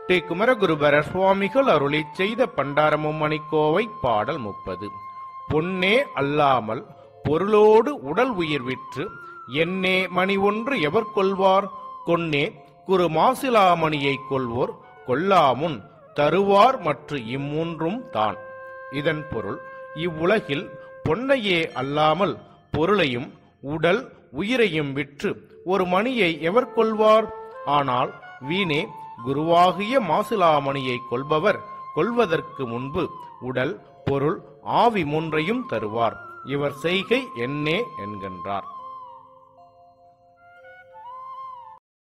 D Kumaragurupara சுவாமிகள் அருளிச் செய்த பண்டாரமும் மணிக்கோவை பாடல் முப்பது பொன்னே அல்லாமல் பொருளோடு உடல் உயிர் விற்று என்னே மணி ஒன்று எவர் கொள்வார் கொன்னே குரு மாசிலாமணியை கொள்வோர் கொல்லாமுன் தருவார் மற்ற இம்மூன்றும் தான் இதன் பொருள் இவ்வுலகில் பொன்னையே அல்லாமல் பொருளையும் உடல் உயிரையும் விற்று ஒரு மணியை எவர் கொள்வார் ஆனால் வீணே குருவாகிய மாசிலாமணியை கொள்பவர் கொள்வதற்கு முன்பு உடல் பொருள் ஆவி மூன்றையும் தருவார் இவர் செய்கை என்னே என்கின்றார்